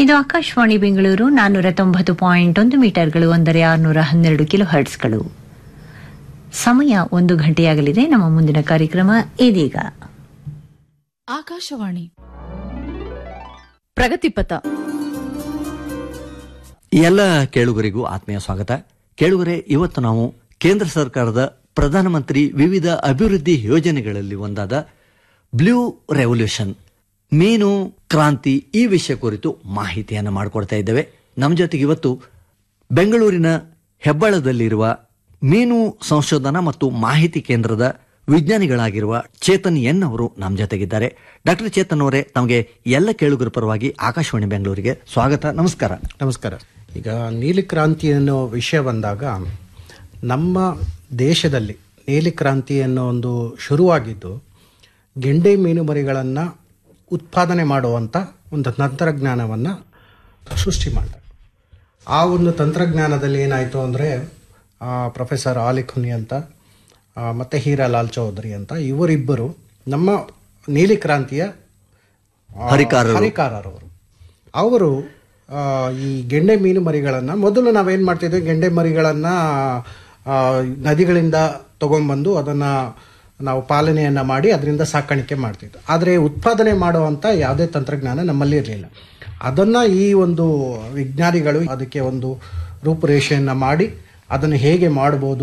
ಇದು ಆಕಾಶವಾಣಿ ಬೆಂಗಳೂರು ನಾನ್ನೂರ ತೊಂಬತ್ತು ಪಾಯಿಂಟ್ ಒಂದು ಮೀಟರ್ಗಳು ಅಂದರೆ ಆರುನೂರ ಹನ್ನೆರಡು ಕಿಲೋ ಹರ್ಟ್ಸ್ಗಳು ಸಮಯ ಒಂದು ಗಂಟೆಯಾಗಲಿದೆ ನಮ್ಮ ಮುಂದಿನ ಕಾರ್ಯಕ್ರಮ ಇದೀಗ ಆಕಾಶವಾಣಿ ಪ್ರಗತಿಪಥ ಎಲ್ಲ ಕೇಳುಗರಿಗೂ ಆತ್ಮೀಯ ಸ್ವಾಗತ ಕೇಳುಗರೆ ಇವತ್ತು ನಾವು ಕೇಂದ್ರ ಸರ್ಕಾರದ ಪ್ರಧಾನಮಂತ್ರಿ ವಿವಿಧ ಅಭಿವೃದ್ಧಿ ಯೋಜನೆಗಳಲ್ಲಿ ಒಂದಾದ ಬ್ಲೂ ರೆವಲ್ಯೂಷನ್ ಮೀನು ಕ್ರಾಂತಿ ಈ ವಿಷಯ ಕುರಿತು ಮಾಹಿತಿಯನ್ನು ಮಾಡಿಕೊಡ್ತಾ ಇದ್ದೇವೆ ನಮ್ಮ ಜೊತೆಗೆ ಇವತ್ತು ಬೆಂಗಳೂರಿನ ಹೆಬ್ಬಾಳದಲ್ಲಿರುವ ಮೀನು ಸಂಶೋಧನಾ ಮತ್ತು ಮಾಹಿತಿ ಕೇಂದ್ರದ ವಿಜ್ಞಾನಿಗಳಾಗಿರುವ ಚೇತನ್ ಎನ್ ಅವರು ನಮ್ಮ ಜೊತೆಗಿದ್ದಾರೆ ಡಾಕ್ಟರ್ ಚೇತನ್ ಅವರೇ ತಮಗೆ ಎಲ್ಲ ಕೇಳುಗರ ಪರವಾಗಿ ಆಕಾಶವಾಣಿ ಬೆಂಗಳೂರಿಗೆ ಸ್ವಾಗತ ನಮಸ್ಕಾರ ನಮಸ್ಕಾರ ಈಗ ನೀಲಿ ಕ್ರಾಂತಿ ಅನ್ನೋ ವಿಷಯ ಬಂದಾಗ ನಮ್ಮ ದೇಶದಲ್ಲಿ ನೀಲಿ ಕ್ರಾಂತಿ ಅನ್ನೋ ಒಂದು ಶುರುವಾಗಿದ್ದು ಗೆಂಡೆ ಮೀನು ಮರಿಗಳನ್ನು ಉತ್ಪಾದನೆ ಮಾಡುವಂಥ ಒಂದು ತಂತ್ರಜ್ಞಾನವನ್ನು ಸೃಷ್ಟಿ ಮಾಡಿದ ಆ ಒಂದು ತಂತ್ರಜ್ಞಾನದಲ್ಲಿ ಏನಾಯಿತು ಅಂದರೆ ಪ್ರೊಫೆಸರ್ ಆಲಿ ಖುನಿ ಅಂತ ಆ, ಮತ್ತೆ ಹೀರಾಲಾಲ್ ಚೌಧರಿ ಅಂತ ಇವರಿಬ್ಬರು ನಮ್ಮ ನೀಲಿ ಕ್ರಾಂತಿಯ ಆ, ಹರಿಕಾರರು. ಹರಿಕಾರರವರು ಅವರು ಆ, ಈ ಗೆಂಡೆ ಮೀನು ಮರಿಗಳನ್ನು ಮೊದಲು ನಾವೇನು ಮಾಡ್ತಿದ್ವಿ ಗೆಂಡೆ ಮರಿಗಳನ್ನು ನದಿಗಳಿಂದ ತಗೊಂಡ್ಬಂದು ಅದನ್ನು ನಾವು ಪಾಲನೆಯನ್ನು ಮಾಡಿ ಅದರಿಂದ ಸಾಕಾಣಿಕೆ ಮಾಡ್ತಿದ್ವಿ ಆದರೆ ಉತ್ಪಾದನೆ ಮಾಡುವಂಥ ಯಾವುದೇ ತಂತ್ರಜ್ಞಾನ ನಮ್ಮಲ್ಲಿ ಇರಲಿಲ್ಲ ಅದನ್ನು ಈ ಒಂದು ವಿಜ್ಞಾನಿಗಳು ಅದಕ್ಕೆ ಒಂದು ರೂಪುರೇಷೆಯನ್ನು ಮಾಡಿ ಅದನ್ನು ಹೇಗೆ ಮಾಡ್ಬೋದು